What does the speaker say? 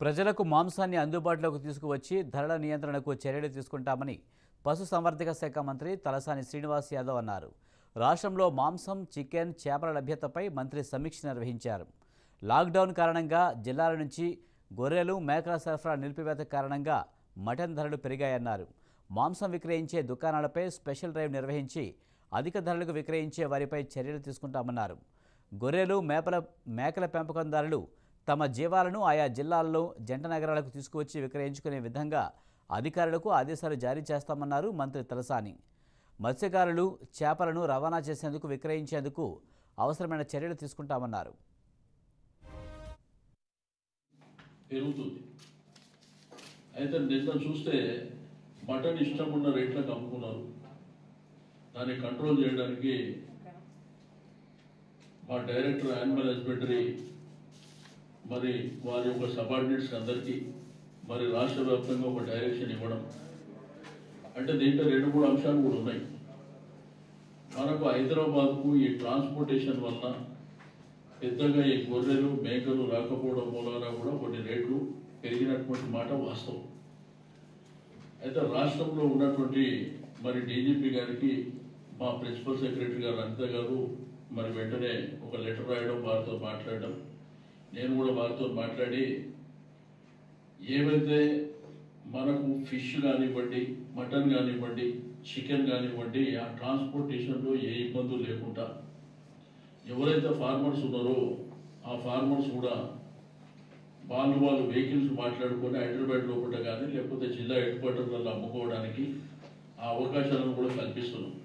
ప్రజలకు మాంసాన్ని అందుబాటులోకి తీసుకువచ్చి ధరల నియంత్రణకు చర్యలు తీసుకుంటామని పశుసంవర్ధక శాఖ మంత్రి తలసాని శ్రీనివాస్ యాదవ్ అన్నారు రాష్ట్రంలో మాంసం చికెన్ చేపల లభ్యతపై మంత్రి సమీక్ష నిర్వహించారు లాక్డౌన్ కారణంగా జిల్లాల నుంచి గొర్రెలు మేకల సరఫరా నిలిపివేత కారణంగా మటన్ ధరలు పెరిగాయన్నారు మాంసం విక్రయించే దుకాణాలపై స్పెషల్ డ్రైవ్ నిర్వహించి అధిక ధరలకు విక్రయించే వారిపై చర్యలు తీసుకుంటామన్నారు గొర్రెలు మేపల మేకల పెంపకందారులు తమ జీవాలను ఆయా జిల్లాల్లో జంట నగరాలకు తీసుకువచ్చి విక్రయించుకునే విధంగా అధికారులకు ఆదేశాలు జారీ చేస్తామన్నారు మంత్రి తలసాని మత్స్యకారులు చేపలను రవాణా చేసేందుకు విక్రయించేందుకు అవసరమైన చర్యలు తీసుకుంటామన్నారు పెరుగుతుంది అయితే నిన్న చూస్తే మటన్ ఇష్టం ఉన్న రేట్లకు అమ్ముకున్నారు దాన్ని కంట్రోల్ చేయడానికి మా డైరెక్టర్ యానిమల్ హస్బెండరీ మరి వారి యొక్క సబార్డినేట్స్ అందరికీ మరి రాష్ట్ర వ్యాప్తంగా ఒక డైరెక్షన్ ఇవ్వడం అంటే దీంట్లో రెండు మూడు అంశాలు కూడా ఉన్నాయి మనకు హైదరాబాద్కు ఈ ట్రాన్స్పోర్టేషన్ వలన పెద్దగా ఈ గొర్రెలు మేకలు రాకపోవడం మూలాన కూడా కొన్ని రేట్లు పెరిగినటువంటి మాట వాస్తవం అయితే రాష్ట్రంలో ఉన్నటువంటి మరి డీజీపీ గారికి మా ప్రిన్సిపల్ సెక్రటరీ గారు అనిత గారు మరి వెంటనే ఒక లెటర్ రాయడం వారితో మాట్లాడడం నేను కూడా వారితో మాట్లాడి ఏవైతే మనకు ఫిష్ కానివ్వండి మటన్ కానివ్వండి చికెన్ కానివ్వండి ఆ ట్రాన్స్పోర్టేషన్లో ఏ ఇబ్బందులు లేకుండా ఎవరైతే ఫార్మర్స్ ఉన్నారో ఆ ఫార్మర్స్ కూడా వాళ్ళు వాళ్ళు వెహికల్స్ మాట్లాడుకొని హైదరాబాద్ లోపల కానీ లేకపోతే జిల్లా హెడ్ క్వార్టర్లలో అమ్ముకోవడానికి ఆ అవకాశాలను కూడా కల్పిస్తున్నాం